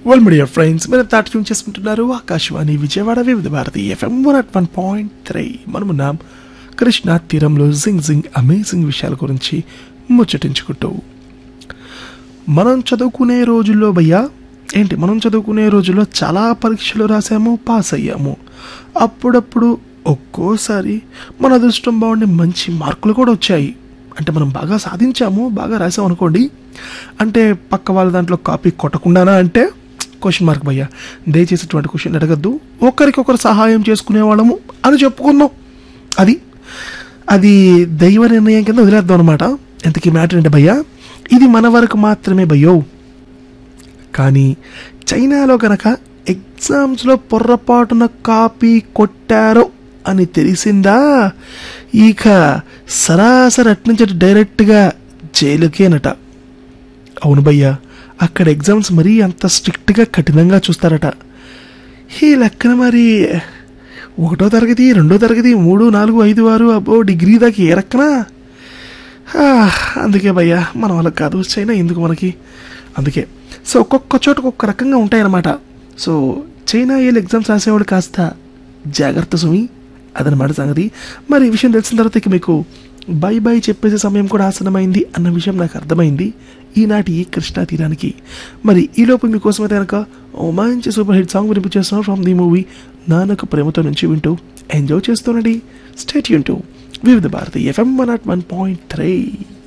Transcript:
well media friends మీరు తాట tune చేసుకుంటున్నారు Akashvani Vijayawada Vividha Bharati FM one at one point three మనమున్నాం కృష్ణా తీరంలో జింగ్ జింగ్ అమేజింగ్ విషయాల గురించి ముచ్చటించుకుంటూ మనం చదువుకునే రోజుల్లో భయ్యా ఏంటి మనం చదువుకునే రోజుల్లో చాలా పరీక్షలు రాసాము పాస్ అయ్యాము అప్పుడప్పుడు ఒక్కోసారి మన అదృష్టం బాగుండి మంచి మార్కులు కూడా వచ్చాయి అంటే మనం బాగా సాధించాము బాగా రాసాం అనుకోండి అంటే పక్క వాళ్ళ దాంట్లో కాపీ కొట్టకుండానా అంటే క్వశ్చన్ మార్క్ భయ్యా దయచేసి ఇటువంటి క్వశ్చన్ అడగద్దు ఒకరికొకరు సహాయం చేసుకునే వాళ్ళము అని చెప్పుకుందాం అది అది దైవ నిర్ణయం కింద వదిలేద్దాం అనమాట ఎంతకీ మ్యాటర్ అంటే భయ్యా ఇది మన వరకు మాత్రమే భయ్యో కానీ చైనాలో గనక ఎగ్జామ్స్లో పొర్రపాటున కాపీ కొట్టారో అని తెలిసిందా ఇక సరాసరి అట్నుంచి అటు డైరెక్ట్గా జైలుకేనట అవును భయ్యా అక్కడ ఎగ్జామ్స్ మరీ అంత స్ట్రిక్ట్గా కఠినంగా చూస్తారట ఈ లెక్కన మరి ఒకటో తరగతి రెండో తరగతి మూడు నాలుగు ఐదు ఆరు అబ్బో డిగ్రీ దాకా ఏ రక్కనా ఆ, అందుకే భయ్యా మన వాళ్ళకి కాదు చైనా ఎందుకు మనకి అందుకే సో ఒక్కొక్క చోట ఒక్కొక్క రకంగా ఉంటాయన్నమాట సో చైనా ఏళ్ళు ఎగ్జామ్స్ రాసేవాడు కాస్త జాగ్రత్త సుమి అదనమాట సంగతి మరి ఈ విషయం తెలిసిన తర్వాత ఇక మీకు బై బై చెప్పేసే సమయం కూడా ఆసనమైంది అన్న విషయం నాకు అర్థమైంది ఈనాటి ఈ కృష్ణా తీరానికి మరి ఈలోపు మీకోసం అయితే కనుక ఓ మంచి సూపర్ హిట్ సాంగ్ వినిపించేస్తున్నాం from the movie Nannaku Prematho నుంచి వింటూ ఎంజాయ్ చేస్తూనండి స్టేట్ యూన్ to Vividha Bharati FM one at one point three